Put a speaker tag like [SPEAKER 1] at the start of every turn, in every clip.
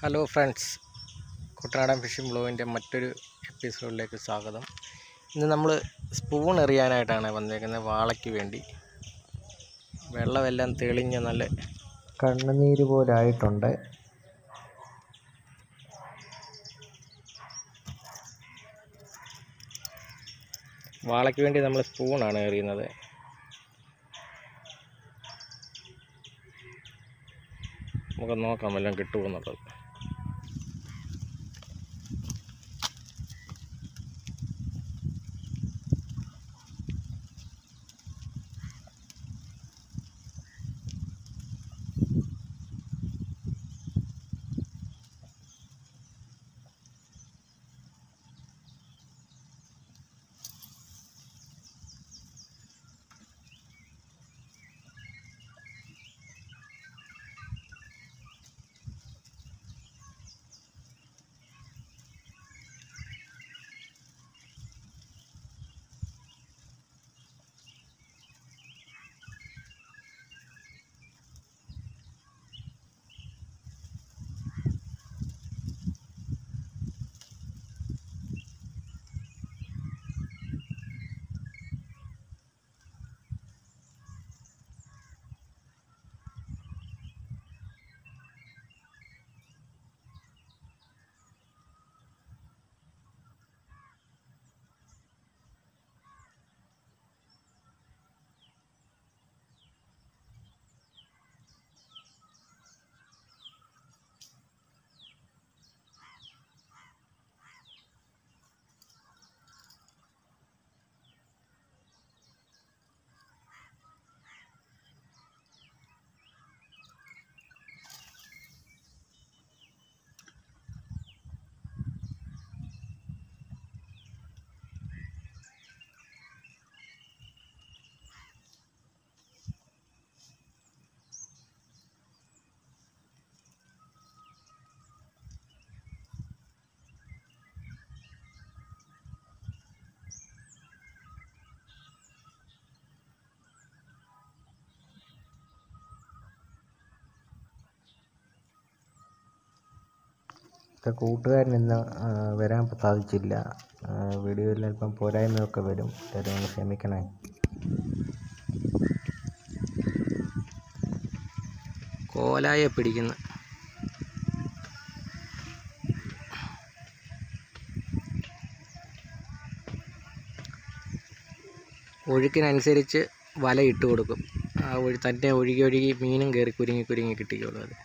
[SPEAKER 1] Hello friends കുട്ടനാടൻ fishing ബ്ലോഗിൻ്റെ മറ്റൊരു എപ്പിസോഡിലേക്ക് സ്വാഗതം ഇന്ന് നമ്മൾ സ്പൂൺ എറിയാനായിട്ടാണ് വന്നേക്കുന്നത് വാളയ്ക്ക് വേണ്ടി വെള്ളമെല്ലാം തെളിഞ്ഞ നല്ല കണ്ണുനീര് പോലെ ആയിട്ടുണ്ട് വാളയ്ക്ക് വേണ്ടി നമ്മൾ സ്പൂണാണ് എറിയുന്നത് നമുക്ക് നോക്കാം എല്ലാം കിട്ടുമെന്നുള്ളത്
[SPEAKER 2] ഇത്തെ കൂട്ടുകാരൻ ഇന്ന് ആ, വരാൻ സാധിച്ചില്ല ആ, വീഡിയോയിൽ അല്പം പോരായ്മയൊക്കെ വരും എല്ലാവരും ഒന്ന് ക്ഷമിക്കണേ
[SPEAKER 1] കോലായെ പിടിക്കുന്ന ഒഴുക്കിനനുസരിച്ച് വല ഇട്ട് കൊടുക്കും ആ ഒഴി തന്നെ ഒഴുകി ഒഴുകി മീനും കയറി കുരുങ്ങി കുരുങ്ങി കിട്ടിക്കോളും അത്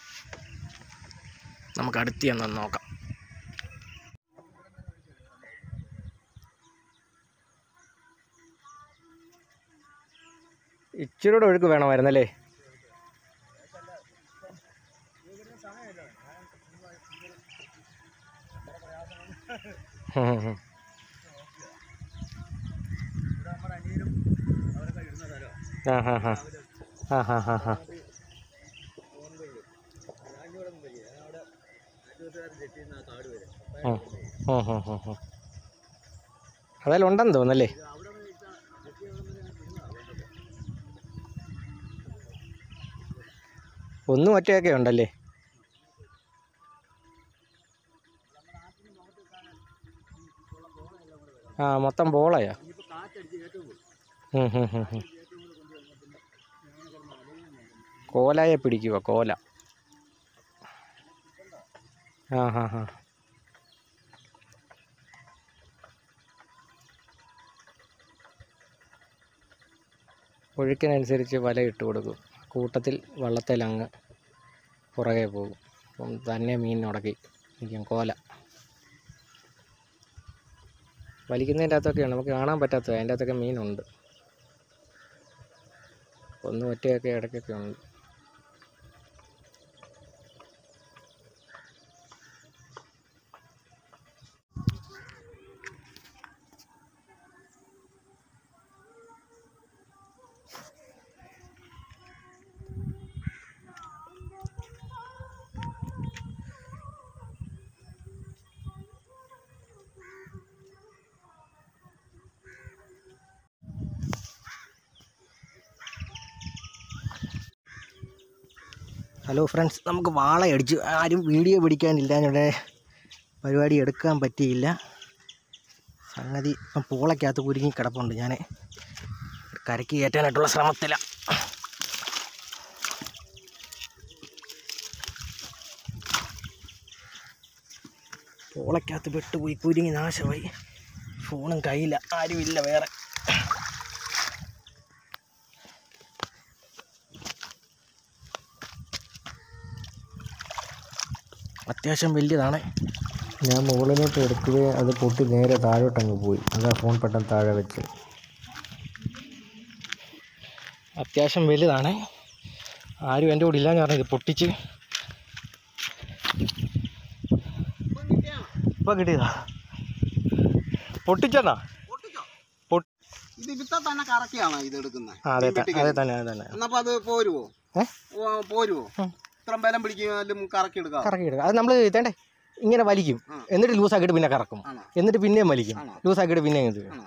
[SPEAKER 1] നമുക്ക് അടുത്ത് ചെന്ന് നോക്കാം ഇച്ചിരി കൂടെ ഒഴുക്ക് വേണമായിരുന്നല്ലേ ഹും ഹും. ആ ഹാ ഹാ ആ ഹാ ഹാ ഹാ ഉം. ഉം, ഉം, ഉം, ഉം. അതെല്ലാം ഉണ്ടെന്ന് തോന്നല്ലേ ഒന്നും ഒറ്റയൊക്കെ ഉണ്ടല്ലേ ആ മൊത്തം ബോളയാ ഉം, ഉം, ഉം, ഉം. കോലായെ പിടിക്കുക കോല ആ ഹാ ഹാ ഒഴുക്കിനനുസരിച്ച് വല ഇട്ട് കൊടുക്കും കൂട്ടത്തിൽ വള്ളത്തിലങ്ങ് പുറകെ പോകും അപ്പം തന്നെ മീൻ ഉടക്കി നിൽക്കും കോല വലിക്കുന്നതിൻ്റെ അകത്തൊക്കെയാണ് നമുക്ക് കാണാൻ പറ്റാത്തത് അതിൻ്റെ അകത്തൊക്കെ മീനുണ്ട് ഒന്ന് ഒറ്റയൊക്കെ ഇടയ്ക്കൊക്കെ ഉണ്ട് ഹലോ ഫ്രണ്ട്സ് നമുക്ക് വാള അടിച്ചു ആരും വീഡിയോ പിടിക്കാനില്ല ഞങ്ങളുടെ പരിപാടി എടുക്കാൻ പറ്റിയില്ല സംഗതി ഇപ്പം പൂളയ്ക്കകത്ത് കുരുങ്ങി കിടപ്പുണ്ട് ഞാൻ കരയ്ക്ക് കയറ്റാനായിട്ടുള്ള ശ്രമത്തിലാണ് പൂളയ്ക്കകത്ത് പെട്ടുപോയി കുരുങ്ങി നാശമായി ഫോണും കയ്യില്ല ആരുമില്ല വേറെ അത്യാവശ്യം വലിയതാണ്
[SPEAKER 2] ഞാൻ മുകളിലോട്ട് എടുക്കുകയെ അത് പൊട്ടി നേരെ താഴോട്ടങ്ങ് പോയി അതാ ഫോൺ പെട്ടെന്ന് താഴെ വെച്ച്
[SPEAKER 1] അത്യാവശ്യം വലുതാണ് ആരും എൻ്റെ കൂടെ ഇല്ലാന്ന് പറഞ്ഞത് പൊട്ടിച്ച് ഇപ്പം കിട്ടിയതാ പൊട്ടിച്ചെന്നാ പൊട്ടി
[SPEAKER 3] ഇത് വിത്ത തന്നെ കറക്കിയാണോ ഇത് എടുക്കുന്നത്
[SPEAKER 1] ആ അതെ ത- അതെ തന്നെ അതെ തന്നെ
[SPEAKER 3] എന്നപ്പോ അത് പോരുവോ
[SPEAKER 1] ഏ
[SPEAKER 3] ഓ, പോരുവോ
[SPEAKER 1] ഉം.
[SPEAKER 3] ഇത്ര ബലം പിടിക്കാലും കറക്കി എടുക്കാം
[SPEAKER 1] കറക്കി എടുക്കുക അത് നമ്മൾ ഇതേണ്ടേ ഇങ്ങനെ വലിക്കും
[SPEAKER 3] ആ.
[SPEAKER 1] എന്നിട്ട് ലൂസാക്കിയിട്ട് പിന്നെ കറക്കും
[SPEAKER 3] ആണോ
[SPEAKER 1] എന്നിട്ട് പിന്നെയും വലിക്കും
[SPEAKER 3] ആണോ?
[SPEAKER 1] ലൂസാക്കിയിട്ട് പിന്നെയും ഇത്
[SPEAKER 3] ആണോ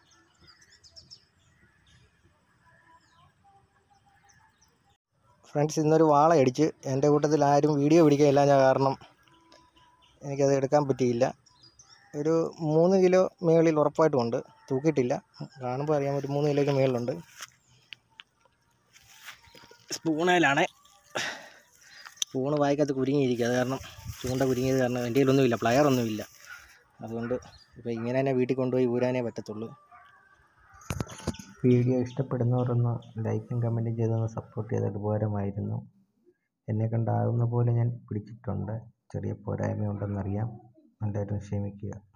[SPEAKER 1] ഫ്രണ്ട്സ് ഇന്നൊരു വാള അടിച്ച് എൻ്റെ കൂട്ടത്തിൽ ആരും വീഡിയോ പിടിക്കാനില്ല ഞാൻ കാരണം എനിക്കത് എടുക്കാൻ പറ്റിയില്ല ഒരു മൂന്ന് കിലോ മേളിൽ ഉറപ്പായിട്ടും ഉണ്ട് തൂക്കിയിട്ടില്ല കാണുമ്പോൾ അറിയാം ഒരു മൂന്ന് കിലോയ്ക്ക് മേളിലുണ്ട് സ്പൂണയിലാണ് സ്പൂണ് വായിക്കകത്ത് കുരുങ്ങിയിരിക്കുക അത് കാരണം ചൂണ്ട കുരുങ്ങിയത് കാരണം എൻ്റെ കയ്യിലൊന്നുമില്ല പ്ലയറൊന്നുമില്ല അതുകൊണ്ട് ഇപ്പോൾ ഇങ്ങനെ തന്നെ വീട്ടിൽ കൊണ്ടുപോയി ഊരാനേ പറ്റത്തുള്ളൂ
[SPEAKER 2] വീഡിയോ ഇഷ്ടപ്പെടുന്നവരൊന്ന് ലൈക്കും കമൻറ്റും ചെയ്തൊന്ന് സപ്പോർട്ട് ചെയ്താൽ ഉപകാരമായിരുന്നു എന്നെ കണ്ടാകുന്ന പോലെ ഞാൻ പിടിച്ചിട്ടുണ്ട് ചെറിയ പോരായ്മ ഉണ്ടെന്നറിയാം എല്ലാവരും ക്ഷമിക്കുക